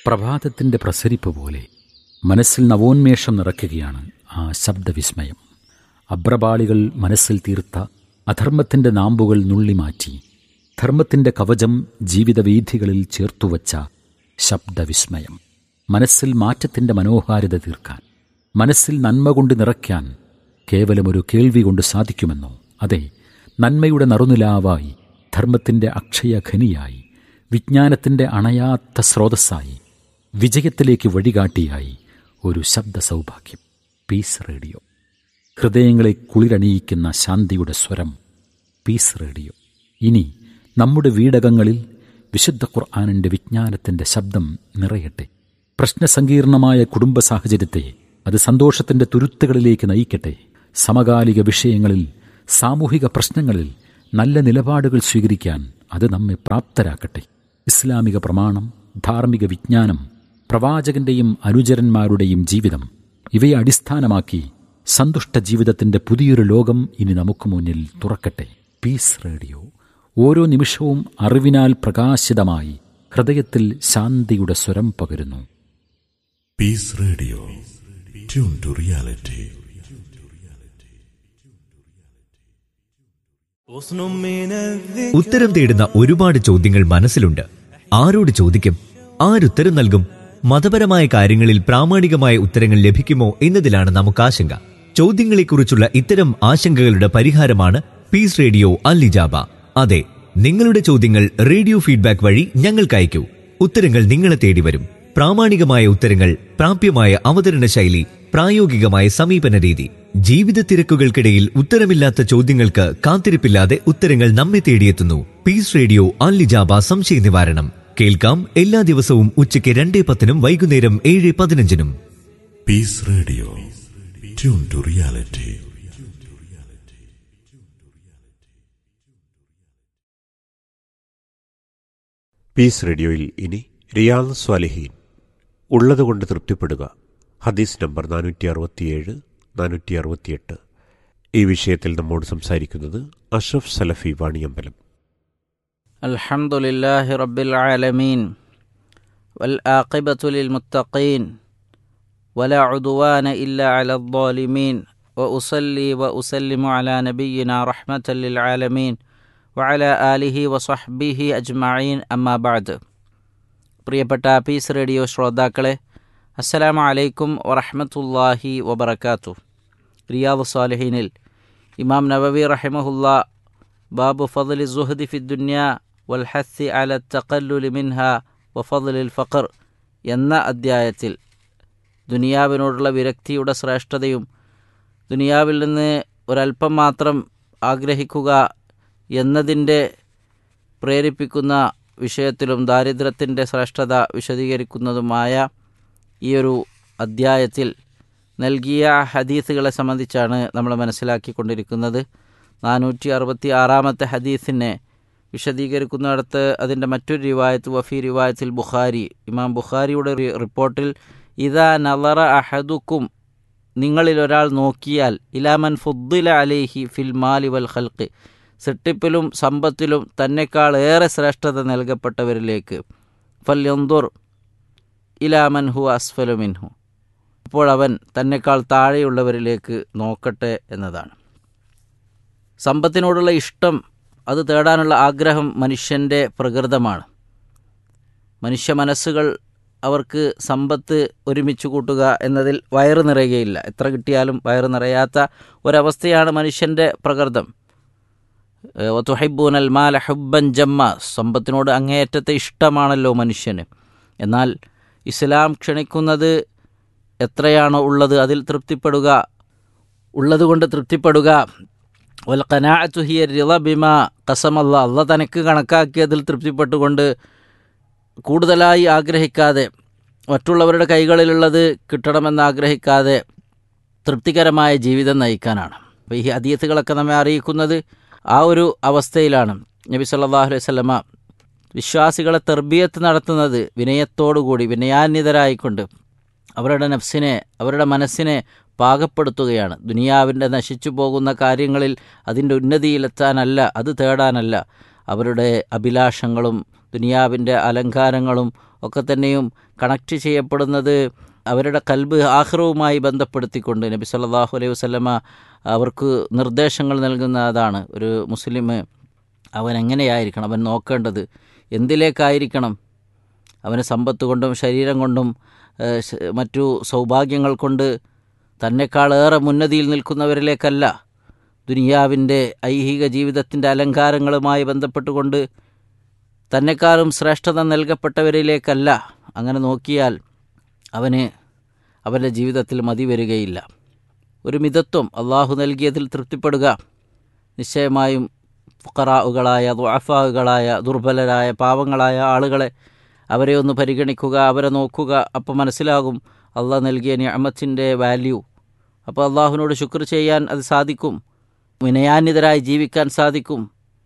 പ്രഭാതത്തിൻ്റെ പ്രസരിപ്പ് പോലെ മനസ്സിൽ നവോന്മേഷം നിറയ്ക്കുകയാണ് ആ ശബ്ദവിസ്മയം അബ്രപാളികൾ മനസ്സിൽ തീർത്ത അധർമ്മത്തിൻ്റെ നാമ്പുകൾ നുള്ളിമാറ്റി ധർമ്മത്തിൻ്റെ കവചം ജീവിതവീഥികളിൽ ചേർത്തുവച്ച ശബ്ദവിസ്മയം മനസ്സിൽ മാറ്റത്തിൻ്റെ മനോഹാരിത തീർക്കാൻ മനസ്സിൽ നന്മ കൊണ്ട് നിറയ്ക്കാൻ കേവലമൊരു കേൾവി കൊണ്ട് സാധിക്കുമെന്നോ അതെ നന്മയുടെ നറുനിലാവായി ധർമ്മത്തിൻ്റെ അക്ഷയഖനിയായി വിജ്ഞാനത്തിൻ്റെ അണയാത്ത സ്രോതസ്സായി വിജയത്തിലേക്ക് വഴികാട്ടിയായി ഒരു ശബ്ദ സൗഭാഗ്യം പീസ് റേഡിയോ ഹൃദയങ്ങളെ കുളിരണിയിക്കുന്ന ശാന്തിയുടെ സ്വരം പീസ് റേഡിയോ ഇനി നമ്മുടെ വീടകങ്ങളിൽ വിശുദ്ധ ഖുർആാനിൻ്റെ വിജ്ഞാനത്തിൻ്റെ ശബ്ദം നിറയട്ടെ പ്രശ്നസങ്കീർണമായ കുടുംബ സാഹചര്യത്തെ അത് സന്തോഷത്തിൻ്റെ തുരുത്തുകളിലേക്ക് നയിക്കട്ടെ സമകാലിക വിഷയങ്ങളിൽ സാമൂഹിക പ്രശ്നങ്ങളിൽ നല്ല നിലപാടുകൾ സ്വീകരിക്കാൻ അത് നമ്മെ പ്രാപ്തരാക്കട്ടെ ഇസ്ലാമിക പ്രമാണം ധാർമ്മിക വിജ്ഞാനം പ്രവാചകന്റെയും അനുചരന്മാരുടെയും ജീവിതം ഇവയെ അടിസ്ഥാനമാക്കി സന്തുഷ്ട ജീവിതത്തിന്റെ പുതിയൊരു ലോകം ഇനി നമുക്ക് മുന്നിൽ തുറക്കട്ടെ പീസ് റേഡിയോ ഓരോ നിമിഷവും അറിവിനാൽ പ്രകാശിതമായി ഹൃദയത്തിൽ ശാന്തിയുടെ സ്വരം പകരുന്നു Peace Radio. Tune to reality. ഉത്തരം തേടുന്ന ഒരുപാട് ചോദ്യങ്ങൾ മനസ്സിലുണ്ട് ആരോട് ചോദിക്കും ആരുത്തരം നൽകും മതപരമായ കാര്യങ്ങളിൽ പ്രാമാണികമായ ഉത്തരങ്ങൾ ലഭിക്കുമോ എന്നതിലാണ് നമുക്ക് ആശങ്ക ചോദ്യങ്ങളെക്കുറിച്ചുള്ള ഇത്തരം ആശങ്കകളുടെ പരിഹാരമാണ് പീസ് റേഡിയോ അല്ലിജാബ അതെ നിങ്ങളുടെ ചോദ്യങ്ങൾ റേഡിയോ ഫീഡ്ബാക്ക് വഴി ഞങ്ങൾക്ക് അയക്കൂ ഉത്തരങ്ങൾ നിങ്ങളെ തേടി വരും പ്രാമാണികമായ ഉത്തരങ്ങൾ പ്രാപ്യമായ അവതരണ ശൈലി പ്രായോഗികമായ സമീപന രീതി ജീവിത തിരക്കുകൾക്കിടയിൽ ഉത്തരമില്ലാത്ത ചോദ്യങ്ങൾക്ക് കാത്തിരിപ്പില്ലാതെ ഉത്തരങ്ങൾ നമ്മെ തേടിയെത്തുന്നു പീസ് റേഡിയോ അല്ലിജാബ സംശയ നിവാരണം കേൾക്കാം എല്ലാ ദിവസവും ഉച്ചയ്ക്ക് രണ്ടേ പത്തിനും വൈകുന്നേരം ഏഴ് പതിനഞ്ചിനും Peace Radio. Tune to reality. Peace റേഡിയോയിൽ ഇനി റിയാദ് സ്വാലിഹീൻ ഉള്ളതുകൊണ്ട് തൃപ്തിപ്പെടുക ഹദീസ് നമ്പർ നാനൂറ്റി അറുപത്തിയേഴ് നാനൂറ്റി അറുപത്തിയെട്ട് ഈ വിഷയത്തിൽ നമ്മോട് സംസാരിക്കുന്നത് അഷ്റഫ് സലഫി വാണിയമ്പലം الحمد لله رب العالمين والآقبة للمتقين ولا عدوان إلا على الظالمين وأصلي وأسلم على نبينا رحمة للعالمين وعلى آله وصحبه أجمعين أما بعد പ്രിയപ്പെട്ട പീസ് റേഡിയോ ശ്രോതാക്കളെ അസ്സലാമു അലൈക്കും വറഹ്മത്തുള്ളാഹി വബറകാത്തു റിയാദ് സാലിഹീനിൽ ഇമാം നവവി റഹിമഹുല്ല ബാബു ഫضل الزهد في الدنيا والحث على التقلل منها وفضل الفقر എന്ന അദ്ധ്യായത്തിൽ ദുനിയാവിനോടുള്ള വിരക്തിയുടെ ശ്രേഷ്ഠതയും ദുനിയാവിൽ നിന്ന് ഒരല്പം മാത്രം ആഗ്രഹിക്കുക എന്നതിൻ്റെ പ്രേരിപ്പിക്കുന്ന വിഷയത്തിലും ദാരിദ്ര്യത്തിൻ്റെ ശ്രേഷ്ഠത വിശദീകരിക്കുന്നതുമായ ഈ ഒരു അദ്ധ്യായത്തിൽ നൽകിയ ഹദീസുകളെ സംബന്ധിച്ചാണ് നമ്മൾ മനസ്സിലാക്കിക്കൊണ്ടിരിക്കുന്നത് നാനൂറ്റി അറുപത്തി ആറാമത്തെ ഹദീസിനെ വിശദീകരിക്കുന്നിടത്ത് അതിൻ്റെ മറ്റൊരു റിവായത്ത് വഫി റിവായത്തിൽ ബുഖാരി ഇമാം ബുഖാരിയുടെ റി- റിപ്പോർട്ടിൽ ഇതാ നളറ അഹദുക്കും നിങ്ങളിൽ ഒരാൾ നോക്കിയാൽ ഇലാമൻ ഫുദ്ദില അലേഹി ഫിൽ മാലി വൽ ഖൽക്ക് സൃഷ്ടിപ്പിലും സമ്പത്തിലും തന്നെക്കാൾ ഏറെ ശ്രേഷ്ഠത നൽകപ്പെട്ടവരിലേക്ക് ഫൽ യന്തുർ ഇലാമൻ ഹു അസ്ഫലു മിൻഹു അപ്പോൾ അവൻ തന്നെക്കാൾ താഴെയുള്ളവരിലേക്ക് നോക്കട്ടെ എന്നതാണ് സമ്പത്തിനോടുള്ള ഇഷ്ടം അത് തേടാനുള്ള ആഗ്രഹം മനുഷ്യൻ്റെ പ്രകൃതമാണ് മനുഷ്യ മനസ്സുകൾ അവർക്ക് സമ്പത്ത് ഒരുമിച്ച് കൂട്ടുക എന്നതിൽ വയറ് നിറയുകയില്ല എത്ര കിട്ടിയാലും വയറ് നിറയാത്ത ഒരവസ്ഥയാണ് മനുഷ്യൻ്റെ പ്രകൃതം തുഹൈബൂനൽ മാല ഹുബൻ ജമ്മ സമ്പത്തിനോട് അങ്ങേയറ്റത്തെ ഇഷ്ടമാണല്ലോ മനുഷ്യന് എന്നാൽ ഇസ്ലാം ക്ഷണിക്കുന്നത് എത്രയാണോ ഉള്ളത് അതിൽ തൃപ്തിപ്പെടുക ഉള്ളതുകൊണ്ട് തൃപ്തിപ്പെടുക വൽ ഖനാഅത്തു ഹിയ റിള ബിമ കസമല്ല അല്ല തനിക്ക് കണക്കാക്കിയതിൽ തൃപ്തിപ്പെട്ടുകൊണ്ട് കൂടുതലായി ആഗ്രഹിക്കാതെ മറ്റുള്ളവരുടെ കൈകളിലുള്ളത് കിട്ടണമെന്ന് ആഗ്രഹിക്കാതെ തൃപ്തികരമായ ജീവിതം നയിക്കാനാണ് അപ്പോൾ ഈ ഹദീത്തുകളൊക്കെ നമ്മെ അറിയിക്കുന്നത് ആ ഒരു അവസ്ഥയിലാണ് നബി സല്ലല്ലാഹു അലൈഹി വസല്ലമ വിശ്വാസികളെ തെർബിയത്ത് നടത്തുന്നത് വിനയത്തോടുകൂടി വിനയാന്വിതരായിക്കൊണ്ട് അവരുടെ നഫ്സിനെ അവരുടെ മനസ്സിനെ പാകപ്പെടുത്തുകയാണ് ദുനിയാവിൻ്റെ നശിച്ചു പോകുന്ന കാര്യങ്ങളിൽ അതിൻ്റെ ഉന്നതിയിലെത്താനല്ല അത് തേടാനല്ല അവരുടെ അഭിലാഷങ്ങളും ദുനിയാവിൻ്റെ അലങ്കാരങ്ങളും ഒക്കെ തന്നെയും കണക്ട് ചെയ്യപ്പെടുന്നത് അവരുടെ കൽബ് ആഹ്റവുമായി ബന്ധപ്പെടുത്തിക്കൊണ്ട് നബി സല്ലല്ലാഹു അലൈഹി വസല്ലമ അവർക്ക് നിർദ്ദേശങ്ങൾ നൽകുന്ന അതാണ് ഒരു മുസ്ലിം അവൻ എങ്ങനെയായിരിക്കണം അവൻ നോക്കേണ്ടത് എന്തിലേക്കായിരിക്കണം അവന് സമ്പത്ത് കൊണ്ടും ശരീരം കൊണ്ടും ഏഹ്, ശ- മറ്റു സൗഭാഗ്യങ്ങൾ കൊണ്ട് തന്നെക്കാളേറെ മുന്നതിയിൽ നിൽക്കുന്നവരിലേക്കല്ല ദുനിയാവിൻ്റെ ഐഹിക ജീവിതത്തിൻ്റെ അലങ്കാരങ്ങളുമായി ബന്ധപ്പെട്ടുകൊണ്ട് തന്നെക്കാളും ശ്രേഷ്ഠത നൽകപ്പെട്ടവരിലേക്കല്ല അങ്ങനെ നോക്കിയാൽ അവന് അവൻ്റെ ജീവിതത്തിൽ മതി വരികയില്ല ഒരു മിതത്വം അള്ളാഹു നൽകിയതിൽ തൃപ്തിപ്പെടുക നിശ്ചയമായും ഫുക്കറാവുകളായ ദ്വാഫാവുകളായ ദുർബലരായ പാവങ്ങളായ ആളുകളെ അവരെ ഒന്ന് പരിഗണിക്കുക അവരെ നോക്കുക അപ്പോൾ മനസ്സിലാകും അള്ളാഹ് നൽകിയ നിയമത്തിൻ്റെ വാല്യൂ അപ്പോൾ അള്ളാഹുവിനോട് ശുക്ർ ചെയ്യാൻ അത് സാധിക്കും വിനയാന്വിതരായി ജീവിക്കാൻ സാധിക്കും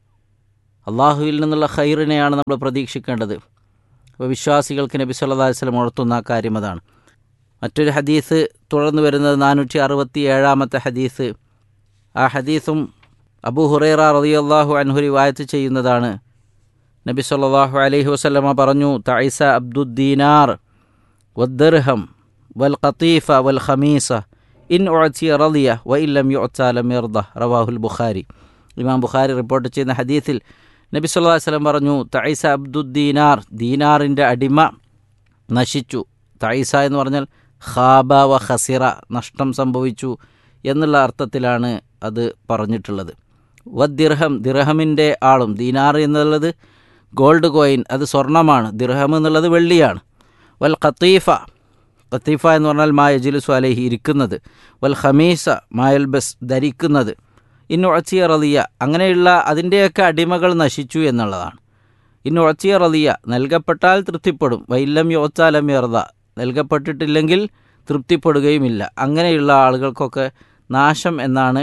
അള്ളാഹുവിൽ നിന്നുള്ള ഖൈറിനെയാണ് നമ്മൾ പ്രതീക്ഷിക്കേണ്ടത് അപ്പോൾ വിശ്വാസികൾക്ക് നബി സല്ലല്ലാഹു അലൈഹി വസല്ലം ഉണർത്തുന്ന ആ കാര്യം അതാണ് മറ്റൊരു ഹദീസ് തുടർന്ന് വരുന്നത് നാനൂറ്റി അറുപത്തി ഏഴാമത്തെ ഹദീസ് ആ ഹദീസും അബൂ ഹുറൈറ റളിയല്ലാഹു അൻഹു റിവായത്ത് ചെയ്യുന്നതാണ് നബി സല്ലല്ലാഹു അലൈഹി വസല്ലമ പറഞ്ഞു തൈസ അബ്ദുദ്ദീനാർ വദ്ദർഹം വൽ ഖത്തീഫ വൽ ഖമീസ ഇൻ ഉഅത്തിയ റളിയ വ ഇല്ലം യുഅത്ത ലം യർദ റവാഹുൽ ബുഖാരി ഇമാം ബുഖാരി റിപ്പോർട്ട് ചെയ്യുന്ന ഹദീസിൽ നബി സല്ലല്ലാഹു അലൈഹി വസല്ലം പറഞ്ഞു തൈസ അബ്ദുദ്ദീനാർ ദീനാറിൻ്റെ അടിമ നശിച്ചു തൈസ എന്ന് പറഞ്ഞാൽ ഖാബ വ ഖസിറ നഷ്ടം സംഭവിച്ചു എന്നുള്ള അർത്ഥത്തിലാണ് അത് പറഞ്ഞിട്ടുള്ളത് വദ്ദിർഹം ദിർഹമിൻ്റെ ആളും ദീനാർ എന്നുള്ളത് ഗോൾഡ് കോയിൻ അത് സ്വർണ്ണമാണ് ദിർഹം എന്നുള്ളത് വെള്ളിയാണ് വൽ ഖത്തീഫ ഖത്തീഫ എന്ന് പറഞ്ഞാൽ മാ യജിലുസു അലൈഹി ഇരിക്കുന്നത് വൽ ഖമീസ മായൽബസ് ധരിക്കുന്നത് ഇന്നുഴച്ചിയ റലിയ അങ്ങനെയുള്ള അതിൻ്റെയൊക്കെ അടിമകൾ നശിച്ചു എന്നുള്ളതാണ് ഇന്നുഴച്ചിയ റലിയ നൽകപ്പെട്ടാൽ തൃപ്തിപ്പെടും വൈല്ലം യോച്ചാലം യർദ നൽകപ്പെട്ടിട്ടില്ലെങ്കിൽ തൃപ്തിപ്പെടുകയുമില്ല അങ്ങനെയുള്ള ആളുകൾക്കൊക്കെ നാശം എന്നാണ്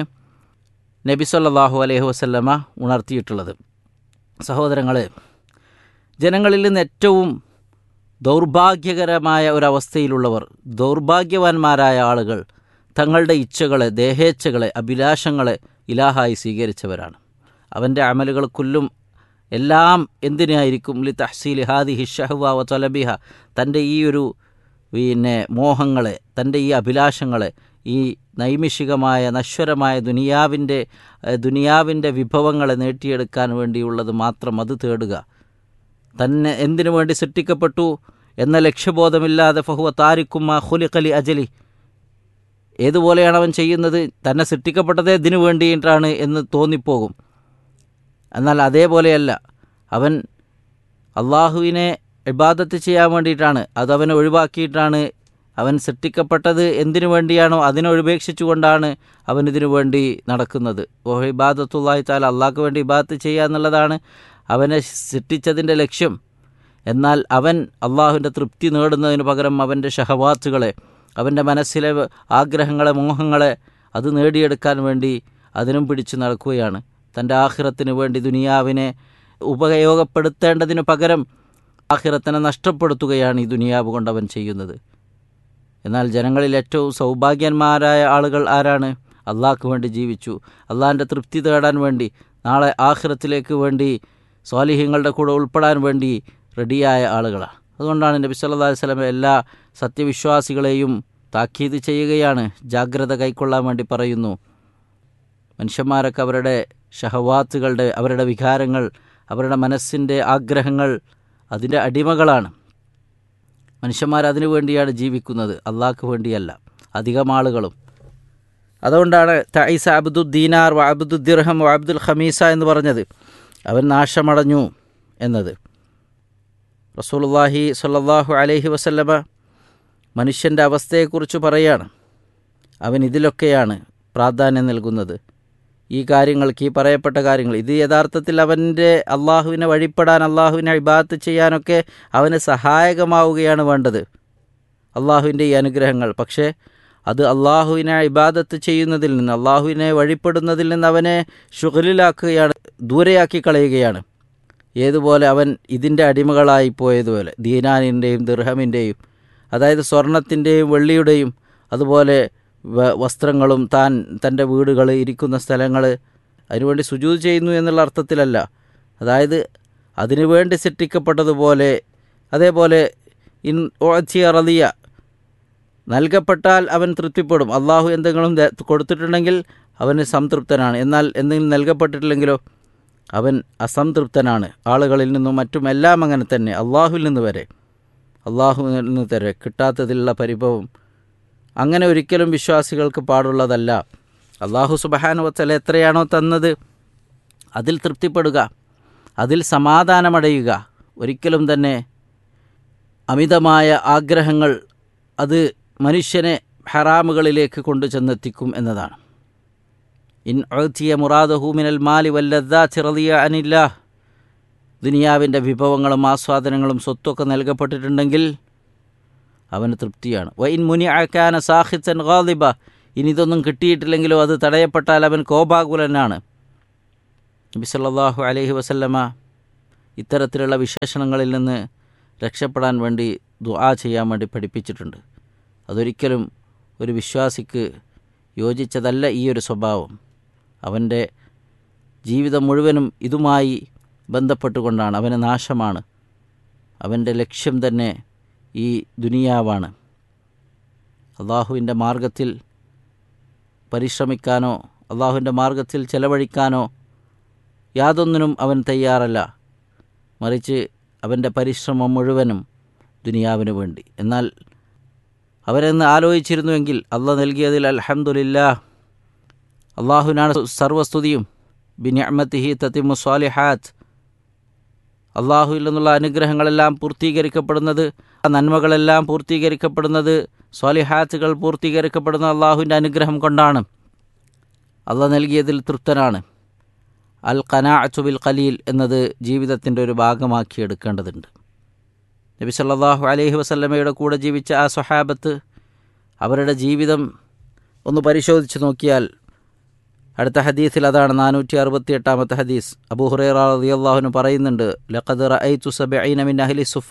നബി സല്ലല്ലാഹു അലൈഹി വസല്ലമ ഉണർത്തിയിട്ടുള്ളത് സഹോദരങ്ങളെ ജനങ്ങളിൽ നിന്ന് ഏറ്റവും ദൗർഭാഗ്യകരമായ ഒരവസ്ഥയിലുള്ളവർ ദൗർഭാഗ്യവാന്മാരായ ആളുകൾ തങ്ങളുടെ ഇച്ഛകളെ ദേഹേച്ഛകളെ അഭിലാഷങ്ങളെ ഇലാഹായി സ്വീകരിച്ചവരാണ് അവൻ്റെ അമലുകൾക്കുല്ലും എല്ലാം എന്തിനായിരിക്കും ലി തഹ്സീൽ ഹാദി ഹിഷഹുവ വ തൊലബിഹ തൻ്റെ ഈ ഒരു പിന്നെ മോഹങ്ങളെ തൻ്റെ ഈ അഭിലാഷങ്ങളെ ഈ നൈമിഷികമായ നശ്വരമായ ദുനിയാവിൻ്റെ ഏഹ്, ദുനിയാവിൻ്റെ വിഭവങ്ങളെ നേടിയെടുക്കാൻ വേണ്ടിയുള്ളത് മാത്രം അത് തേടുക തന്നെ എന്തിനു വേണ്ടി സൃഷ്ടിക്കപ്പെട്ടു എന്ന ലക്ഷ്യബോധമില്ലാതെ ഫഹുവ താരിക്കുമ്മ ഹുലിഖലി അജലി ഏതുപോലെയാണ് അവൻ ചെയ്യുന്നത് തന്നെ സൃഷ്ടിക്കപ്പെട്ടത് ഇതിനു വേണ്ടിയിട്ടാണ് എന്ന് തോന്നിപ്പോകും എന്നാൽ അതേപോലെയല്ല അവൻ അള്ളാഹുവിനെ ഇബാദത്ത് ചെയ്യാൻ വേണ്ടിയിട്ടാണ് അത് അവനെ ഒഴിവാക്കിയിട്ടാണ് അവൻ സൃഷ്ടിക്കപ്പെട്ടത് എന്തിനു വേണ്ടിയാണോ അതിനെ ഉപേക്ഷിച്ചുകൊണ്ടാണ് അവൻ ഇതിനു വേണ്ടി നടക്കുന്നത് ഓ ഇബാദത്തുള്ളാഹി താല അള്ളാഹ്ക്ക് വേണ്ടി ഇബാദത്ത് ചെയ്യുക എന്നുള്ളതാണ് അവനെ സൃഷ്ടിച്ചതിൻ്റെ ലക്ഷ്യം എന്നാൽ അവൻ അള്ളാഹുവിൻ്റെ തൃപ്തി നേടുന്നതിന് പകരം അവൻ്റെ ഷഹവാത്തുകളെ അവൻ്റെ മനസ്സിലെ ആഗ്രഹങ്ങളെ മോഹങ്ങളെ അത് നേടിയെടുക്കാൻ വേണ്ടി അതിനും പിടിച്ചു നടക്കുകയാണ് തൻ്റെ ആഹിറത്തിന് വേണ്ടി ദുനിയാവിനെ ഉപയോഗപ്പെടുത്തേണ്ടതിന് പകരം ആഹിറത്തിനെ നഷ്ടപ്പെടുത്തുകയാണ് ഈ ദുനിയാവ് കൊണ്ട് അവൻ ചെയ്യുന്നത് എന്നാൽ ജനങ്ങളിൽ ഏറ്റവും സൗഭാഗ്യന്മാരായ ആളുകൾ ആരാണ് അള്ളാഹ്ക്ക് വേണ്ടി ജീവിച്ചു അള്ളാഹിൻ്റെ തൃപ്തി തേടാൻ വേണ്ടി നാളെ ആഖിറത്തിലേക്ക് വേണ്ടി സ്വാലിഹ്യങ്ങളുടെ കൂടെ ഉൾപ്പെടാൻ വേണ്ടി റെഡിയായ ആളുകളാണ് അതുകൊണ്ടാണ് നബി സല്ലല്ലാഹു അലൈഹി വസല്ലം എല്ലാ സത്യവിശ്വാസികളെയും താക്കീത് ചെയ്യുകയാണ് ജാഗ്രത കൈക്കൊള്ളാൻ വേണ്ടി പറയുന്നു മനുഷ്യന്മാരൊക്കെ അവരുടെ ഷഹവാത്തുകളുടെ അവരുടെ വികാരങ്ങൾ അവരുടെ മനസ്സിൻ്റെ ആഗ്രഹങ്ങൾ അതിൻ്റെ അടിമകളാണ് മനുഷ്യന്മാർ അതിനു വേണ്ടിയാണ് ജീവിക്കുന്നത് അള്ളാഹ്ക്ക് വേണ്ടിയല്ല അധികം ആളുകളും അതുകൊണ്ടാണ് തൈസ അബ്ദുദ്ദീനാർ വ അബ്ദുദ്ദിർഹം വ അബ്ദുൽ ഖമീസ എന്ന് പറഞ്ഞത് അവൻ നാശമടഞ്ഞു എന്നത് റസൂലുള്ളാഹി സ്വല്ലല്ലാഹു അലൈഹി വസല്ലമ മനുഷ്യൻ്റെ അവസ്ഥയെക്കുറിച്ച് പറയാണ് അവൻ ഇതിലൊക്കെയാണ് പ്രാധാന്യം നൽകുന്നത് ഈ കാര്യങ്ങൾക്ക് ഈ പറയപ്പെട്ട കാര്യങ്ങൾ ഇത് യഥാർത്ഥത്തിൽ അവൻ്റെ അള്ളാഹുവിനെ വഴിപ്പെടാൻ അള്ളാഹുവിനെ ഇബാത്ത് ചെയ്യാനൊക്കെ അവന് സഹായകമാവുകയാണ് വേണ്ടത് അള്ളാഹുവിൻ്റെ ഈ അനുഗ്രഹങ്ങൾ പക്ഷേ അത് അള്ളാഹുവിനെ ഇബാദത്ത് ചെയ്യുന്നതിൽ നിന്ന് അള്ളാഹുവിനെ വഴിപ്പെടുന്നതിൽ നിന്ന് അവനെ ഷുഗലിലാക്കുകയാണ് ദൂരെയാക്കി കളയുകയാണ് ഏതുപോലെ അവൻ ഇതിൻ്റെ അടിമകളായി പോയതുപോലെ ദീനാനിൻ്റെയും ദിർഹമിൻ്റെയും അതായത് സ്വർണത്തിൻ്റെയും വെള്ളിയുടെയും അതുപോലെ വ- വസ്ത്രങ്ങളും താൻ തൻ്റെ വീടുകൾ ഇരിക്കുന്ന സ്ഥലങ്ങൾ അതിനുവേണ്ടി സുജൂത് ചെയ്യുന്നു എന്നുള്ള അർത്ഥത്തിലല്ല അതായത് അതിനുവേണ്ടി സൃഷ്ടിക്കപ്പെട്ടതുപോലെ അതേപോലെ ഇൻ ഓച്ചിയ റലിയ നൽകപ്പെട്ടാൽ അവൻ തൃപ്തിപ്പെടും അള്ളാഹു എന്തെങ്കിലും ദ- കൊടുത്തിട്ടുണ്ടെങ്കിൽ അവന് സംതൃപ്തനാണ് എന്നാൽ എന്തെങ്കിലും നൽകപ്പെട്ടിട്ടില്ലെങ്കിലോ അവൻ അസംതൃപ്തനാണ് ആളുകളിൽ നിന്നും മറ്റും എല്ലാം അങ്ങനെ തന്നെ അള്ളാഹുവിൽ നിന്ന് വരെ അള്ളാഹുവിൽ നിന്ന് വരെ കിട്ടാത്തതിലുള്ള പരിഭവം അങ്ങനെ ഒരിക്കലും വിശ്വാസികൾക്ക് പാടുള്ളതല്ല അള്ളാഹു സുബഹാനുവത്തല എത്രയാണോ തന്നത് അതിൽ തൃപ്തിപ്പെടുക അതിൽ സമാധാനമടയുക ഒരിക്കലും തന്നെ അമിതമായ ആഗ്രഹങ്ങൾ അത് മനുഷ്യനെ ഹറാമുകളിലേക്ക് കൊണ്ടു ചെന്നെത്തിക്കും എന്നതാണ് ഇൻ ഒഴ്ത്തിയ മുറാദഹു മിനൽ മാലി വല്ലദ്ദാ ചിറലിയ അനില്ല ദുനിയാവിൻ്റെ വിഭവങ്ങളും ആസ്വാദനങ്ങളും സ്വത്തൊക്കെ നൽകപ്പെട്ടിട്ടുണ്ടെങ്കിൽ അവന് തൃപ്തിയാണ് വ ഇൻ മുനി ആക്കാന സാഹിത്തൻ ഗാദിബ ഇനി ഇതൊന്നും കിട്ടിയിട്ടില്ലെങ്കിലോ അത് തടയപ്പെട്ടാൽ അവൻ കോപാകുലനാണ് നബി സല്ലല്ലാഹു അലൈഹി വസല്ലമ ഇത്തരത്തിലുള്ള വിശേഷണങ്ങളിൽ നിന്ന് രക്ഷപ്പെടാൻ വേണ്ടി ദുആ ചെയ്യാൻ വേണ്ടി പഠിപ്പിച്ചിട്ടുണ്ട് അതൊരിക്കലും ഒരു വിശ്വാസിക്ക് യോജിച്ചതല്ല ഈ ഒരു സ്വഭാവം അവൻ്റെ ജീവിതം മുഴുവനും ഇതുമായി ബന്ധപ്പെട്ടുകൊണ്ടാണ് അവന് നാശമാണ് അവൻ്റെ ലക്ഷ്യം തന്നെ ഈ ദുനിയാവാണ് അള്ളാഹുവിൻ്റെ മാർഗത്തിൽ പരിശ്രമിക്കാനോ അള്ളാഹുവിൻ്റെ മാർഗത്തിൽ ചെലവഴിക്കാനോ യാതൊന്നിനും അവൻ തയ്യാറല്ല മറിച്ച് അവൻ്റെ പരിശ്രമം മുഴുവനും ദുനിയാവിന് വേണ്ടി എന്നാൽ അവരെന്ന് ആലോചിച്ചിരുന്നുവെങ്കിൽ അള്ള നൽകിയതിൽ അൽഹംദുലില്ലാ അള്ളാഹുവിനാണ് സർവസ്തുതിയും ബിനിഅമത്തിഹി തത്തിമു സ്വാലിഹാത്ത് അള്ളാഹുവിൽ നിന്നുള്ള അനുഗ്രഹങ്ങളെല്ലാം പൂർത്തീകരിക്കപ്പെടുന്നത് ആ നന്മകളെല്ലാം പൂർത്തീകരിക്കപ്പെടുന്നത് സ്വാലിഹാത്തുകൾ പൂർത്തീകരിക്കപ്പെടുന്ന അള്ളാഹുവിൻ്റെ അനുഗ്രഹം കൊണ്ടാണ് അള്ളാഹ് നൽകിയതിൽ തൃപ്തനാണ് അൽ ഖനാഅത്തു ബിൽ ഖലീൽ എന്നത് ജീവിതത്തിൻ്റെ ഒരു ഭാഗമാക്കി എടുക്കേണ്ടതുണ്ട് നബി സല്ലല്ലാഹു അലൈഹി വസല്ലമയുടെ കൂടെ ജീവിച്ച ആ സ്വഹാബത്ത് അവരുടെ ജീവിതം ഒന്ന് പരിശോധിച്ച് നോക്കിയാൽ അടുത്ത ഹദീസിൽ അതാണ് നാനൂറ്റി അറുപത്തി എട്ടാമത്തെ ഹദീസ് അബൂ ഹുറൈറ റളിയല്ലാഹുവിന് പറയുന്നുണ്ട് ലഖദ് റഅയ്തു സബഈന മിൻ അഹ്ലി സുഫ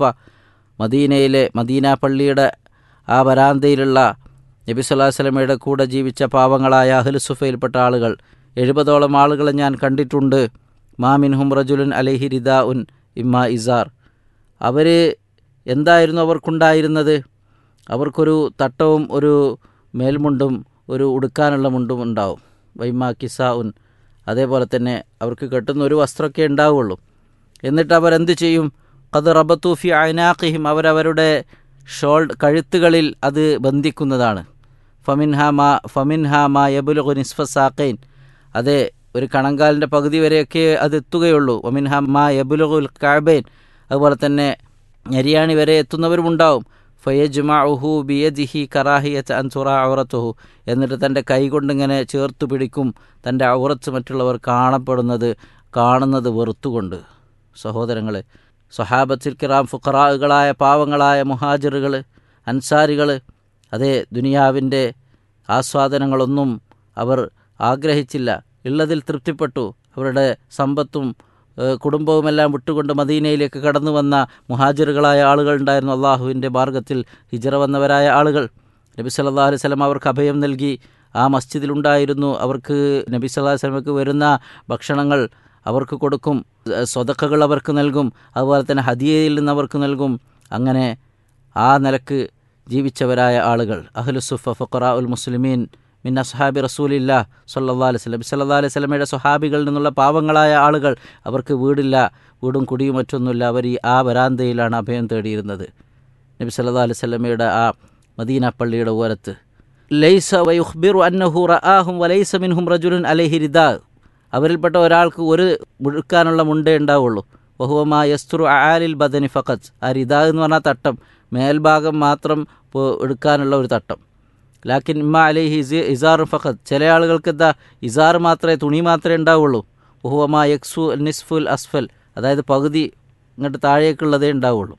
മദീനയിലെ മദീന പള്ളിയുടെ ആ വരാന്തയിലുള്ള നബി സല്ലല്ലാഹു അലൈഹി വസല്ലമയുടെ കൂടെ ജീവിച്ച പാവങ്ങളായ അഹ്ലു സുഫയിൽപ്പെട്ട ആളുകൾ എഴുപതോളം ആളുകളെ ഞാൻ കണ്ടിട്ടുണ്ട് മാമിൻഹും റജുലുൻ അലൈഹി റിദാ ഉൻ ഇമ്മ ഇസാർ അവർ എന്തായിരുന്നു അവർക്കുണ്ടായിരുന്നത് അവർക്കൊരു തട്ടവും ഒരു മേൽമുണ്ടും ഒരു ഉടുക്കാനുള്ള മുണ്ടും ഉണ്ടാവും വൈമ കിസ ഉൻ അതേപോലെ തന്നെ അവർക്ക് കെട്ടുന്ന ഒരു വസ്ത്രമൊക്കെ ഉണ്ടാവുള്ളൂ എന്നിട്ട് അവരെന്ത് ചെയ്യും കത് റബത്തൂഫി അയനാഖിഹിം അവരവരുടെ ഷോൾ കഴുത്തുകളിൽ അത് ബന്ധിക്കുന്നതാണ് ഫമിൻഹ മാ ഫമിൻഹ മാ യബുലുഖു നിസ്ഫ സാഖൈൻ അതെ ഒരു കണങ്കാലിൻ്റെ പകുതി വരെയൊക്കെ അത് എത്തുകയുള്ളൂ ഒമിൻഹ മാ യബുലുഖുൽ കാബൈൻ അതുപോലെ തന്നെ ഞരിയാണി വരെ എത്തുന്നവരുമുണ്ടാവും ഫയജുമാഹു ബിയജിഹി കറാഹിയത്ത് അൻസുറ ഔറത്തുഹു എന്നിട്ട് തൻ്റെ കൈ കൊണ്ടിങ്ങനെ ചേർത്ത് പിടിക്കും തൻ്റെ ഔറത്ത് മറ്റുള്ളവർ കാണപ്പെടുന്നത് കാണുന്നത് വെറുത്തുകൊണ്ട് സഹോദരങ്ങളെ സ്വഹാബത്തിൽ കിറാം ഫുഖറാകളായ പാവങ്ങളായ മുഹാജിറുകൾ അൻസാരികൾ അതേ ദുനിയാവിൻ്റെ ആസ്വാദനങ്ങളൊന്നും അവർ ആഗ്രഹിച്ചില്ല ഉള്ളതിൽ തൃപ്തിപ്പെട്ടു അവരുടെ സമ്പത്തും ഏഹ് കുടുംബവുമെല്ലാം വിട്ടുകൊണ്ട് മദീനയിലേക്ക് കടന്നു വന്ന മുഹാജിറുകളായ ആളുകളുണ്ടായിരുന്നു അള്ളാഹുവിൻ്റെ മാർഗത്തിൽ ഹിജറ വന്നവരായ ആളുകൾ നബി സല്ലല്ലാഹു അലൈഹി വസല്ലം അവർക്ക് അഭയം നൽകി ആ മസ്ജിദിലുണ്ടായിരുന്നു അവർക്ക് നബി സല്ലല്ലാഹു അലൈഹി വസല്ലമക്ക് വരുന്ന ഭക്ഷണങ്ങൾ അവർക്ക് കൊടുക്കും സ്വതക്കകൾ അവർക്ക് നൽകും അതുപോലെ തന്നെ ഹദിയയിൽ നിന്ന് അവർക്ക് നൽകും അങ്ങനെ ആ നിലക്ക് ജീവിച്ചവരായ ആളുകൾ അഹ്ലുസുഫ ഫഖറാ ഉൽ മുസ്ലിമീൻ മിൻ അസ്ഹാബി റസൂലില്ല സല്ലാ അലൈഹി സ്വലം സല്ലാ അലൈഹി സ്വലമയുടെ സ്വഹാബികളിൽ നിന്നുള്ള പാവങ്ങളായ ആളുകൾ അവർക്ക് വീടില്ല വീടും കുടിയും മറ്റൊന്നുമില്ല അവർ ഈ ആ വരാന്തയിലാണ് അഭയം തേടിയിരുന്നത് നബി സല്ലാ അലൈഹി സ്വലമയുടെ ആ മദീന പള്ളിയുടെ ഓരത്ത് ലൈസ വയുഖ്ബിറു അന്നഹു റആഹും വലൈസ മിൻഹും റജുലുൻ അലൈഹി റിദാ അവരിൽപ്പെട്ട ഒരാൾക്ക് ഒരു മുഴുക്കാനുള്ള മുണ്ടേ ഉണ്ടാവുള്ളൂ വഹുവമാ യസ്തുറു ആലിൽ ബദനി ഫഖത്ത് ആ റിദാ എന്ന് പറഞ്ഞാൽ തട്ടം മേൽഭാഗം മാത്രം പോ- എടുക്കാനുള്ള ഒരു തട്ടം ലാക്കിൻ ഇമ്മ അലൈഹി ഇസി ഇസാർ ഫഖത്ത് ചില ആളുകൾക്ക് എന്താ ഇസാർ മാത്രമേ തുണി മാത്രമേ ഉണ്ടാവുള്ളൂ വഹുവമാ യക്സു നിസ്ഫുൽ അസ്ഫൽ അതായത് പകുതി ഇങ്ങോട്ട് താഴേക്കുള്ളതേ ഉണ്ടാവുള്ളൂ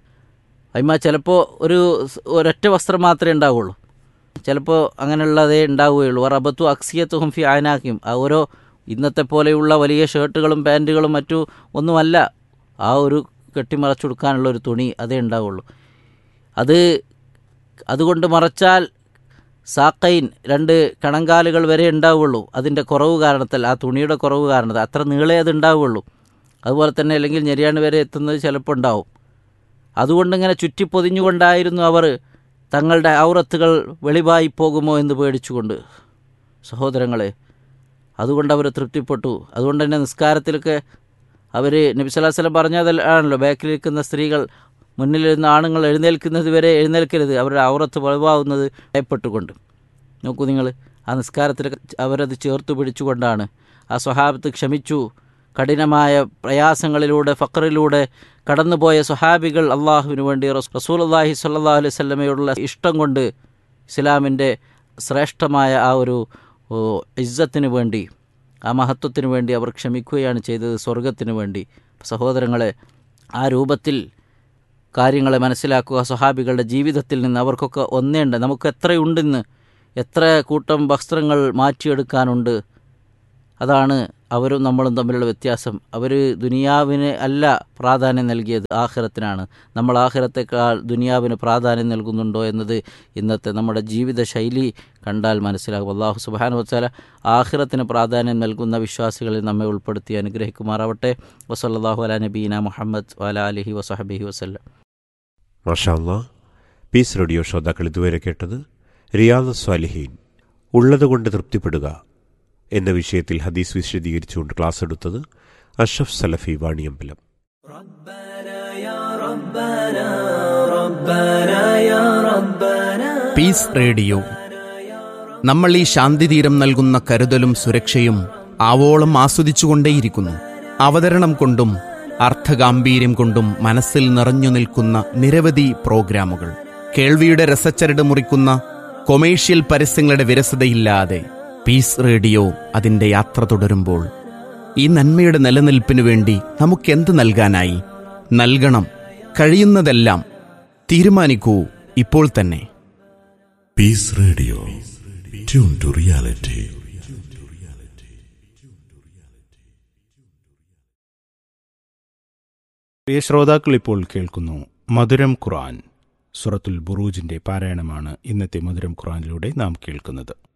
അയിമ ചിലപ്പോൾ ഒരു സ് ഒരൊറ്റ വസ്ത്രം മാത്രമേ ഉണ്ടാവുള്ളൂ ചിലപ്പോൾ അങ്ങനെയുള്ളതേ ഉണ്ടാവുകയുള്ളൂ റബത്തു അക്സിയത്തുഹും ഫി ആനാക്കിയും ആ ഓരോ ഇന്നത്തെ പോലെയുള്ള വലിയ ഷർട്ടുകളും പാൻറ്റുകളും മറ്റു ഒന്നുമല്ല ആ ഒരു കെട്ടിമറച്ചു കൊടുക്കാനുള്ള ഒരു തുണി അതേ ഉണ്ടാവുള്ളൂ അത് അതുകൊണ്ട് മറച്ചാൽ സാക്കൈൻ രണ്ട് കണങ്കാലുകൾ വരെ ഉണ്ടാവുള്ളൂ അതിൻ്റെ കുറവ് കാരണത്താൽ ആ തുണിയുടെ കുറവ് കാരണത്താൽ അത്ര നീളേ അത് ഉണ്ടാവുള്ളൂ അതുപോലെ തന്നെ അല്ലെങ്കിൽ ഞെരിയാണ്ട് വരെ എത്തുന്നത് ചിലപ്പോൾ ഉണ്ടാവും അതുകൊണ്ടിങ്ങനെ ചുറ്റിപ്പൊതിഞ്ഞുകൊണ്ടായിരുന്നു അവർ തങ്ങളുടെ ഔറത്തുകൾ വെളിവായി പോകുമോ എന്ന് പേടിച്ചുകൊണ്ട് സഹോദരങ്ങളെ അതുകൊണ്ട് അവർ തൃപ്തിപ്പെട്ടു അതുകൊണ്ട് തന്നെ നിസ്കാരത്തിലൊക്കെ അവർ നബിസ്വല്ലാസ്ലം പറഞ്ഞതല്ലാണല്ലോ ബാക്കിൽ നിൽക്കുന്ന സ്ത്രീകൾ മുന്നിലിരുന്ന ആണുങ്ങൾ എഴുന്നേൽക്കുന്നത് വരെ എഴുന്നേൽക്കരുത് അവരുടെ ഔറത്ത് വെളിവാകുന്നത് ഭയപ്പെട്ടുകൊണ്ട് നോക്കൂ നിങ്ങൾ ആ നിസ്കാരത്തിലൊക്കെ അവരത് ചേർത്ത് പിടിച്ചുകൊണ്ടാണ് ആ സ്വഹാബത്ത് ക്ഷമിച്ചു കഠിനമായ പ്രയാസങ്ങളിലൂടെ ഫക്കറിലൂടെ കടന്നുപോയ സ്വഹാബികൾ അള്ളാഹുവിന് വേണ്ടി റസൂൽ അള്ളാഹി സല്ലാ അലൈഹി സ്വല്ലമയോടുള്ള ഇഷ്ടം കൊണ്ട് ഇസ്ലാമിൻ്റെ ശ്രേഷ്ഠമായ ആ ഒരു ഓ, ഇസ്സത്തിന് വേണ്ടി ആ മഹത്വത്തിന് വേണ്ടി അവർ ക്ഷമിക്കുകയാണ് ചെയ്തത് സ്വർഗത്തിന് വേണ്ടി സഹോദരങ്ങളെ ആ രൂപത്തിൽ കാര്യങ്ങളെ മനസ്സിലാക്കുക സ്വഹാബികളുടെ ജീവിതത്തിൽ നിന്ന് അവർക്കൊക്കെ ഒന്നേണ്ട് നമുക്ക് എത്രയുണ്ടെന്ന് എത്ര കൂട്ടം വസ്ത്രങ്ങൾ മാറ്റിയെടുക്കാനുണ്ട് അതാണ് അവരും നമ്മളും തമ്മിലുള്ള വ്യത്യാസം അവർ ദുനിയാവിന് അല്ല പ്രാധാന്യം നൽകിയത് ആഖിറത്തിനാണ് നമ്മൾ ആഖിറത്തെക്കാൾ ദുനിയാവിന് പ്രാധാന്യം നൽകുന്നുണ്ടോ എന്നത് ഇന്നത്തെ നമ്മുടെ ജീവിത ശൈലി കണ്ടാൽ മനസ്സിലാകും അള്ളാഹു സുബാനു വച്ചാല ആഖിറത്തിന് പ്രാധാന്യം നൽകുന്ന വിശ്വാസികളിൽ നമ്മെ ഉൾപ്പെടുത്തി അനുഗ്രഹിക്കുമാറാവട്ടെ വസല്ലാഹു അല നബീന മുഹമ്മദ് വല അലഹി വസഹബിഹി വസ്ലം മാഷാല്ല പീസ് റേഡിയോ ശ്രോതാക്കൾ ഇതുവരെ കേട്ടത് റിയാദ് സ്വാലിഹീൻ ഉള്ളതുകൊണ്ട് തൃപ്തിപ്പെടുക എന്ന വിഷയത്തിൽ ഹദീസ് വിശദീകരിച്ചുകൊണ്ട് ക്ലാസ് എടുത്തത് അഷഫ് സലഫി വാണിയമ്പലം പീസ് റേഡിയോ നമ്മൾ ഈ ശാന്തിതീരം നൽകുന്ന കരുതലും സുരക്ഷയും ആവോളം ആസ്വദിച്ചുകൊണ്ടേയിരിക്കുന്നു അവതരണം കൊണ്ടും അർത്ഥഗാംഭീര്യം കൊണ്ടും മനസ്സിൽ നിറഞ്ഞു നിൽക്കുന്ന നിരവധി പ്രോഗ്രാമുകൾ കേൾവിയുടെ രസച്ചരട് മുറിക്കുന്ന കൊമേഴ്ഷ്യൽ പരസ്യങ്ങളുടെ വിരസതയില്ലാതെ പീസ് റേഡിയോ അതിന്റെ യാത്ര തുടരുമ്പോൾ ഈ നന്മയുടെ നിലനിൽപ്പിനു വേണ്ടി നമുക്കെന്ത് നൽകാനായി നൽകണം കഴിയുന്നതെല്ലാം തീരുമാനിക്കൂ ഇപ്പോൾ തന്നെ Peace Radio. Tune to reality. പ്രിയ ശ്രോതാക്കൾ ഇപ്പോൾ കേൾക്കുന്നു മധുരം ഖുർആൻ സുറത്തുൽ ബുറൂജിന്റെ പാരായണമാണ് ഇന്നത്തെ മധുരം ഖുർആനിലൂടെ നാം കേൾക്കുന്നത്